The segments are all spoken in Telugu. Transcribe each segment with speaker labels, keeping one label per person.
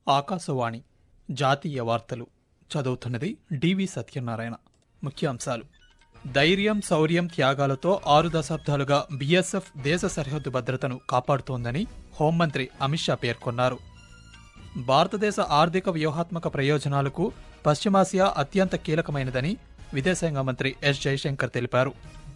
Speaker 1: ఆకాశవాణి జాతీయ వార్తలు చదువుతున్నది డివి సత్యనారాయణ ముఖ్యాంశాలు ధైర్యం శౌర్యం త్యాగాలతో ఆరు దశాబ్దాలుగా బీఎస్ఎఫ్ దేశ సరిహద్దు భద్రతను కాపాడుతోందని హోంమంత్రి అమిత్ షా పేర్కొన్నారు భారతదేశ ఆర్థిక వ్యూహాత్మక ప్రయోజనాలకు పశ్చిమాసియా అత్యంత కీలకమైనదని విదేశాంగ మంత్రి ఎస్ జయశంకర్ తెలిపారు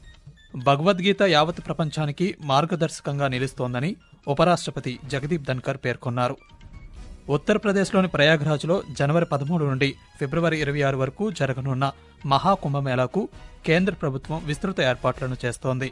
Speaker 1: భగవద్గీత యావత్ ప్రపంచానికి మార్గదర్శకంగా నిలుస్తోందని ఉపరాష్ట్రపతి జగదీప్ ధన్కర్ పేర్కొన్నారు ఉత్తరప్రదేశ్లోని ప్రయాగ్రాజ్లో జనవరి పదమూడు నుండి ఫిబ్రవరి ఇరవై ఆరు వరకు జరగనున్న మహాకుంభమేళాకు కేంద్ర ప్రభుత్వం విస్తృత ఏర్పాట్లను చేస్తోంది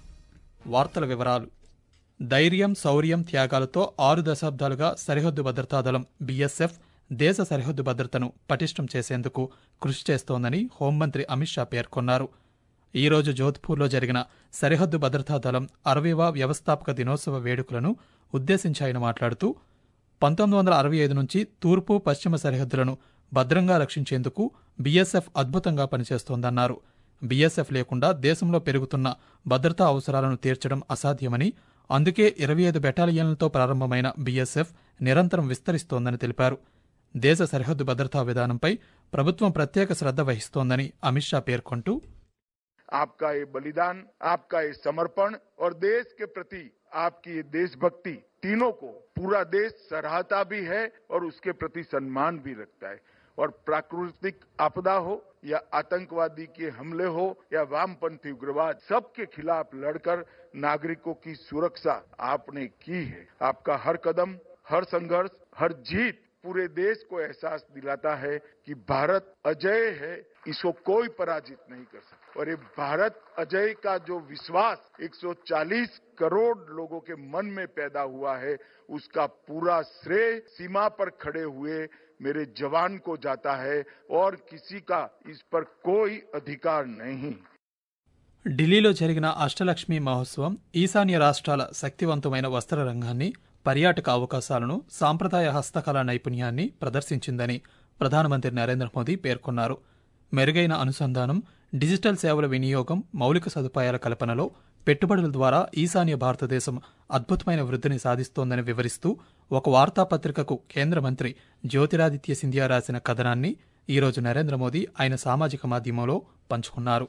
Speaker 1: వార్తల వివరాలు ధైర్యం శౌర్యం త్యాగాలతో ఆరు దశాబ్దాలుగా సరిహద్దు భద్రతా దళం బీఎస్ఎఫ్ దేశ సరిహద్దు భద్రతను పటిష్టం చేసేందుకు కృషి చేస్తోందని హోంమంత్రి అమిత్ షా పేర్కొన్నారు ఈ రోజు జోధ్పూర్లో జరిగిన సరిహద్దు భద్రతా దళం అరవైవ వ్యవస్థాపక దినోత్సవ వేడుకలను ఉద్దేశించి ఆయన మాట్లాడుతూ పంతొమ్మిది వందల అరవై ఐదు నుంచి తూర్పు పశ్చిమ సరిహద్దులను భద్రంగా రక్షించేందుకు బీఎస్ఎఫ్ అద్భుతంగా పనిచేస్తోందన్నారు బీఎస్ఎఫ్ లేకుండా దేశంలో పెరుగుతున్న భద్రతా అవసరాలను తీర్చడం అసాధ్యమని అందుకే ఇరవై ఐదు బెటాలియన్లతో ప్రారంభమైన బీఎస్ఎఫ్ నిరంతరం విస్తరిస్తోందని తెలిపారు దేశ సరిహద్దు భద్రతా విధానంపై ప్రభుత్వం ప్రత్యేక శ్రద్ధ వహిస్తోందని అమిత్ షా పేర్కొంటూ
Speaker 2: आपका ये बलिदान आपका ये समर्पण और देश के प्रति आपकी ये देशभक्ति तीनों को पूरा देश सराहता भी है और उसके प्रति सम्मान भी रखता है और प्राकृतिक आपदा हो या आतंकवादी के हमले हो या वामपंथी उग्रवाद सबके खिलाफ लड़कर नागरिकों की सुरक्षा आपने की है आपका हर कदम हर संघर्ष हर जीत पूरे देश को एहसास दिलाता है कि भारत अजय है इसको कोई पराजित नहीं कर सकता और ये भारत अजय का जो विश्वास 140 करोड़ लोगों के मन में पैदा हुआ है उसका पूरा श्रेय सीमा पर खड़े हुए मेरे जवान को जाता है और किसी का इस पर कोई अधिकार नहीं
Speaker 1: ఢిల్లీలో జరిగిన అష్టలక్ష్మి మహోత్సవం ఈశాన్య రాష్ట్రాల శక్తివంతమైన వస్త్ర రంగాన్ని పర్యాటక అవకాశాలను సాంప్రదాయ హస్తకళా నైపుణ్యాన్ని ప్రదర్శించిందని ప్రధానమంత్రి నరేంద్ర మోదీ పేర్కొన్నారు మెరుగైన అనుసంధానం డిజిటల్ సేవల వినియోగం మౌలిక సదుపాయాల కల్పనలో పెట్టుబడుల ద్వారా ఈశాన్య భారతదేశం అద్భుతమైన వృద్ధిని సాధిస్తోందని వివరిస్తూ ఒక వార్తాపత్రికకు కేంద్ర మంత్రి జ్యోతిరాదిత్య సింధియా రాసిన కథనాన్ని ఈరోజు నరేంద్ర మోదీ ఆయన సామాజిక మాధ్యమంలో పంచుకున్నారు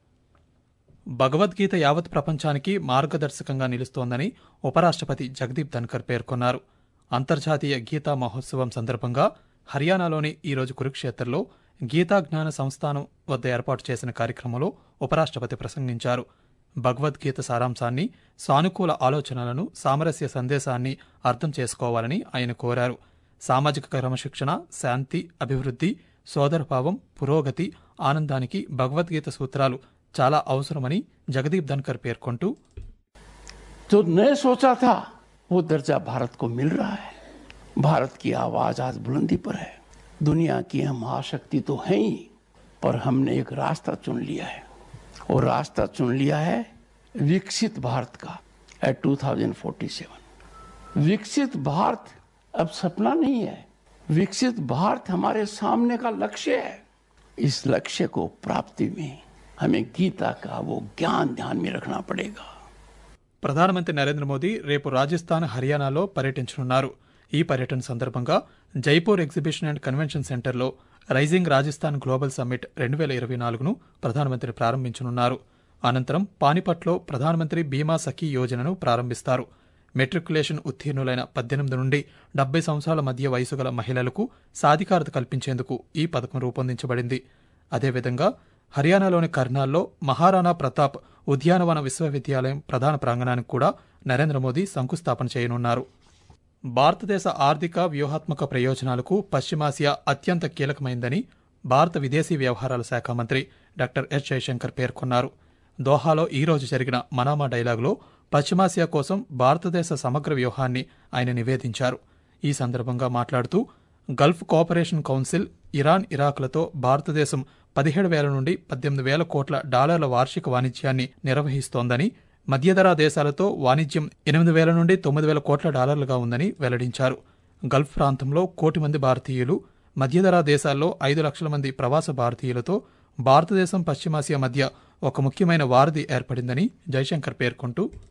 Speaker 1: భగవద్గీత యావత్ ప్రపంచానికి మార్గదర్శకంగా నిలుస్తోందని ఉపరాష్ట్రపతి జగదీప్ ధన్కర్ పేర్కొన్నారు అంతర్జాతీయ గీతా మహోత్సవం సందర్భంగా హర్యానాలోని ఈరోజు కురుక్షేత్రలో గీతా జ్ఞాన సంస్థానం వద్ద ఏర్పాటు చేసిన కార్యక్రమంలో ఉపరాష్ట్రపతి ప్రసంగించారు భగవద్గీత సారాంశాన్ని సానుకూల ఆలోచనలను సామరస్య సందేశాన్ని అర్థం చేసుకోవాలని ఆయన కోరారు సామాజిక క్రమశిక్షణ శాంతి అభివృద్ధి సోదరభావం పురోగతి ఆనందానికి భగవద్గీత సూత్రాలు చాలా అవసరమని జగదీప్ ధన్కర్ పేర్కొంటూ
Speaker 3: जो न सोचा था वो दर्जा भारत को मिल रहा है भारत की आवाज आज बुलंदी पर है दुनिया की हम महाशक्ति तो है ही पर हमने एक रास्ता चुन लिया है और रास्ता चुन लिया है विकसित भारत का एट 2047 विकसित भारत अब सपना नहीं है विकसित भारत हमारे सामने का लक्ष्य है इस लक्ष्य को प्राप्ति में हमें गीता का वो ज्ञान ध्यान में रखना पड़ेगा
Speaker 1: ప్రధానమంత్రి నరేంద్ర మోదీ రేపు రాజస్థాన్ హర్యానాలో పర్యటించనున్నారు ఈ పర్యటన సందర్భంగా జైపూర్ ఎగ్జిబిషన్ అండ్ కన్వెన్షన్ సెంటర్లో రైజింగ్ రాజస్థాన్ గ్లోబల్ సమ్మిట్ రెండు వేల ఇరవై నాలుగును ప్రధానమంత్రి ప్రారంభించనున్నారు అనంతరం పానిపట్లో ప్రధానమంత్రి బీమా సఖీ యోజనను ప్రారంభిస్తారు మెట్రికులేషన్ ఉత్తీర్ణులైన పద్దెనిమిది నుండి డెబ్బై సంవత్సరాల మధ్య వయసు గల మహిళలకు సాధికారత కల్పించేందుకు ఈ పథకం రూపొందించబడింది అదేవిధంగా హర్యానాలోని కర్నాల్లో మహారాణా ప్రతాప్ ఉద్యానవన విశ్వవిద్యాలయం ప్రధాన ప్రాంగణానికి కూడా నరేంద్ర మోదీ శంకుస్థాపన చేయనున్నారు భారతదేశ ఆర్థిక వ్యూహాత్మక ప్రయోజనాలకు పశ్చిమాసియా అత్యంత కీలకమైందని భారత విదేశీ వ్యవహారాల శాఖ మంత్రి డాక్టర్ ఎస్ జయశంకర్ పేర్కొన్నారు దోహాలో ఈ రోజు జరిగిన మనామా డైలాగులో పశ్చిమాసియా కోసం భారతదేశ సమగ్ర వ్యూహాన్ని ఆయన నివేదించారు ఈ సందర్భంగా మాట్లాడుతూ గల్ఫ్ కోఆపరేషన్ కౌన్సిల్ ఇరాన్ ఇరాక్లతో భారతదేశం పదిహేడు వేల నుండి పద్దెనిమిది వేల కోట్ల డాలర్ల వార్షిక వాణిజ్యాన్ని నిర్వహిస్తోందని మధ్యధరా దేశాలతో వాణిజ్యం ఎనిమిది వేల నుండి తొమ్మిది వేల కోట్ల డాలర్లుగా ఉందని వెల్లడించారు గల్ఫ్ ప్రాంతంలో కోటి మంది భారతీయులు మధ్యధరా దేశాల్లో ఐదు లక్షల మంది ప్రవాస భారతీయులతో భారతదేశం పశ్చిమాసియా మధ్య ఒక ముఖ్యమైన వారధి ఏర్పడిందని జైశంకర్ పేర్కొంటూ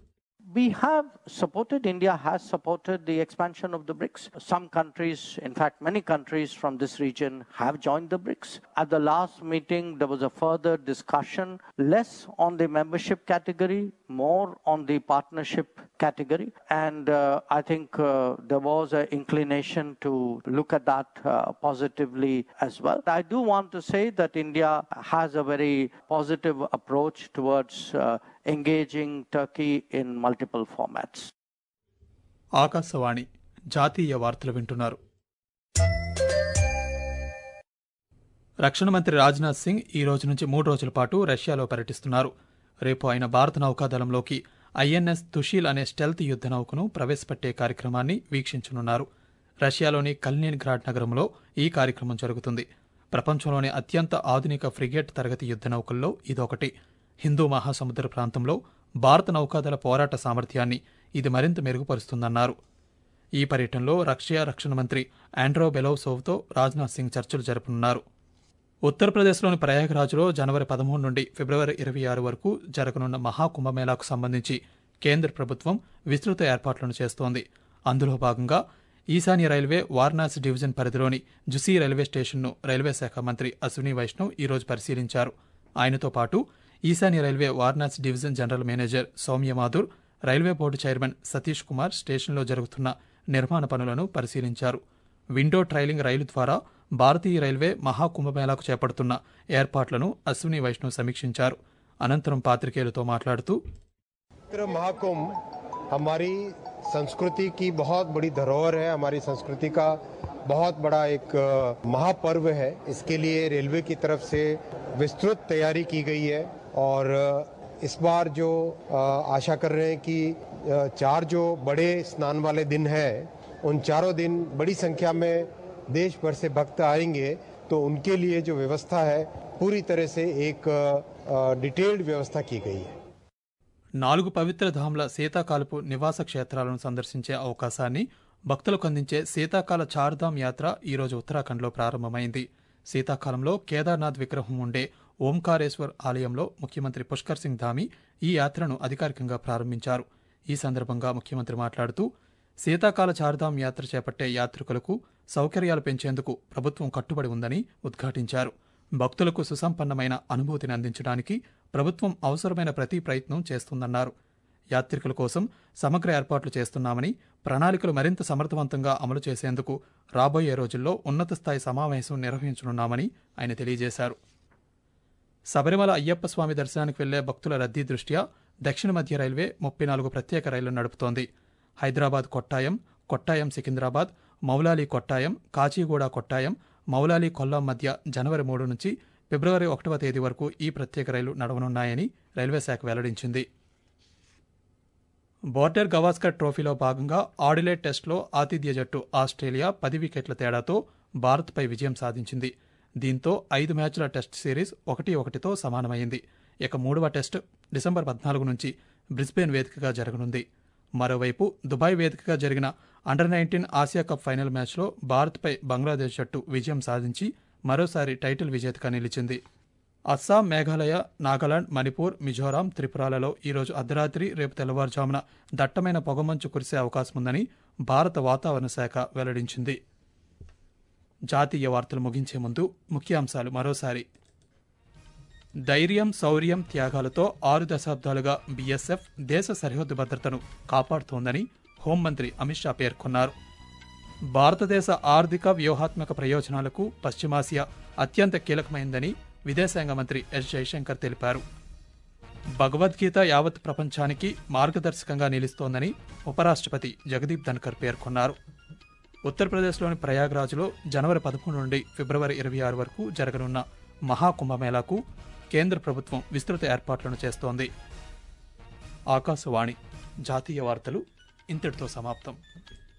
Speaker 4: We have supported, India has supported the expansion of the BRICS. Some countries, in fact, many countries from this region have joined the BRICS. At the last meeting, there was a further discussion, less on the membership category, more on the partnership category. And uh, I think uh, there was an inclination to look at that uh, positively as well. I do want to say that India has a very positive approach towards uh, engaging Turkey in multiple formats.
Speaker 1: Akashvani జాతీయ వార్తలు వింటున్నారు రక్షణ మంత్రి రాజ్నాథ్ సింగ్ ఈ రోజు నుంచి మూడు రోజుల పాటు రష్యాలో పర్యటిస్తున్నారు రేపు ఆయన భారత నౌకాదళంలోకి ఐఎన్ఎస్ తుషీల్ అనే స్టెల్త్ యుద్ధ నౌకను ప్రవేశపెట్టే కార్యక్రమాన్ని వీక్షించనున్నారు రష్యాలోని కల్నిన్గ్రాడ్ నగరంలో ఈ కార్యక్రమం జరుగుతుంది ప్రపంచంలోని అత్యంత ఆధునిక ఫ్రిగేట్ తరగతి యుద్ధ నౌకల్లో ఇదొకటి హిందూ మహాసముద్ర ప్రాంతంలో భారత నౌకాదళ పోరాట సామర్థ్యాన్ని ఇది మరింత మెరుగుపరుస్తుందన్నారు ఈ పర్యటనలో రష్యా రక్షణ మంత్రి ఆండ్రో బెలోసోవ్తో రాజ్నాథ్ సింగ్ చర్చలు జరపనున్నారు ఉత్తరప్రదేశ్లోని ప్రయాగ్రాజ్లో జనవరి పదమూడు నుండి ఫిబ్రవరి ఇరవై ఆరు వరకు జరగనున్న మహాకుంభమేళాకు సంబంధించి కేంద్ర ప్రభుత్వం విస్తృత ఏర్పాట్లను చేస్తోంది అందులో భాగంగా ఈశాన్య రైల్వే వారణాసి డివిజన్ పరిధిలోని జుసీ రైల్వే స్టేషన్ను రైల్వే శాఖ మంత్రి అశ్విని వైష్ణవ్ ఈరోజు పరిశీలించారు ఆయనతో పాటు ఈశాన్య railway Varanasi division general manager Soumya Mathur railway board chairman Satish Kumar స్టేషన్లో జరుగుతున్న నిర్మాణ పనులను పరిశీలించారు విండో ట్రైలింగ్ రైలు ద్వారా భారతీయ రైల్వే మహాకుంభమేళాకు చేపడుతున్న ఏర్పాట్లను అశ్విని వైష్ణవ్ సమీక్షించారు అనంతరం పాత్రికేయులతో మాట్లాడుతూ
Speaker 5: पवित्र महाकुंभ हमारी संस्कृति की बहुत बड़ी धरोहर है हमारी संस्कृति का बहुत बड़ा एक अ, महापर्व है इसके लिए रेलवे की तरफ से विस्तृत तैयारी की गई है और अ, इस बार जो अ, आशा कर रहे हैं कि अ, चार जो बड़े स्नान वाले दिन हैं उन चारों दिन बड़ी संख्या में देश भर से भक्त आएंगे तो उनके लिए जो व्यवस्था है पूरी तरह से एक डिटेल्ड व्यवस्था की गई है
Speaker 1: నాలుగు పవిత్ర ధామ్ల శీతాకాలపు నివాస క్షేత్రాలను సందర్శించే అవకాశాన్ని భక్తులకు అందించే శీతాకాల చార్ధామ్ యాత్ర ఈరోజు ఉత్తరాఖండ్లో ప్రారంభమైంది శీతాకాలంలో కేదార్నాథ్ విగ్రహం ఉండే ఓంకారేశ్వర్ ఆలయంలో ముఖ్యమంత్రి పుష్కర్ సింగ్ ధామి ఈ యాత్రను అధికారికంగా ప్రారంభించారు ఈ సందర్భంగా ముఖ్యమంత్రి మాట్లాడుతూ శీతాకాల చార్ధామ్ యాత్ర చేపట్టే యాత్రికులకు సౌకర్యాలు పెంచేందుకు ప్రభుత్వం కట్టుబడి ఉందని ఉద్ఘాటించారు భక్తులకు సుసంపన్నమైన అనుభూతిని అందించడానికి ప్రభుత్వం అవసరమైన ప్రతి ప్రయత్నం చేస్తుందన్నారు యాత్రికుల కోసం సమగ్ర ఏర్పాట్లు చేస్తున్నామని ప్రణాళికలు మరింత సమర్థవంతంగా అమలు చేసేందుకు రాబోయే రోజుల్లో ఉన్నత స్థాయి సమావేశం నిర్వహించనున్నామని ఆయన తెలియజేశారు శబరిమల అయ్యప్ప స్వామి దర్శనానికి వెళ్లే భక్తుల రద్దీ దృష్ట్యా దక్షిణ మధ్య రైల్వే ముప్పై నాలుగు ప్రత్యేక రైళ్లను నడుపుతోంది హైదరాబాద్ కొట్టాయం కొట్టాయం సికింద్రాబాద్ మౌలాలి కొట్టాయం కాచిగూడ కొట్టాయం మౌలాలి కొల్లాం మధ్య జనవరి మూడు నుంచి ఫిబ్రవరి ఒకటవ తేదీ వరకు ఈ ప్రత్యేక రైలు నడవనున్నాయని రైల్వే శాఖ వెల్లడించింది బోర్డర్ గవాస్కర్ ట్రోఫీలో భాగంగా ఆడిలేట్ టెస్ట్లో ఆతిథ్య జట్టు ఆస్ట్రేలియా పది వికెట్ల తేడాతో భారత్పై విజయం సాధించింది దీంతో ఐదు మ్యాచ్ల టెస్ట్ సిరీస్ ఒకటి ఒకటితో సమానమైంది ఇక మూడవ టెస్ట్ డిసెంబర్ పద్నాలుగు నుంచి బ్రిస్బేన్ వేదికగా జరగనుంది మరోవైపు దుబాయ్ వేదికగా జరిగిన under nineteen Asia cup final మ్యాచ్లో భారత్పై బంగ్లాదేశ్ జట్టు విజయం సాధించి మరోసారి టైటిల్ విజేతగా నిలిచింది అస్సాం మేఘాలయ నాగాలాండ్ మణిపూర్ మిజోరాం త్రిపురాలలో ఈరోజు అర్ధరాత్రి రేపు తెల్లవారుజామున దట్టమైన పొగమంచు కురిసే అవకాశం ఉందని భారత వాతావరణ శాఖ వెల్లడించింది జాతీయ వార్తలు ముగించే ముందు ముఖ్యాంశాలు మరోసారి ధైర్యం శౌర్యం త్యాగాలతో ఆరు దశాబ్దాలుగా బీఎస్ఎఫ్ దేశ సరిహద్దు భద్రతను కాపాడుతోందని హోంమంత్రి అమిత్ షా పేర్కొన్నారు భారతదేశ ఆర్థిక వ్యూహాత్మక ప్రయోజనాలకు పశ్చిమాసియా అత్యంత కీలకమైందని విదేశాంగ మంత్రి ఎస్ జయశంకర్ తెలిపారు భగవద్గీత యావత్ ప్రపంచానికి మార్గదర్శకంగా నిలుస్తోందని ఉపరాష్ట్రపతి జగదీప్ ధన్కర్ పేర్కొన్నారు ఉత్తరప్రదేశ్లోని ప్రయాగ్రాజ్లో జనవరి పదకొండు నుండి ఫిబ్రవరి ఇరవై ఆరు వరకు జరగనున్న మహాకుంభమేళాకు కేంద్ర ప్రభుత్వం విస్తృత ఏర్పాట్లను చేస్తోంది ఆకాశవాణి జాతీయ వార్తలు ఇంతటితో సమాప్తం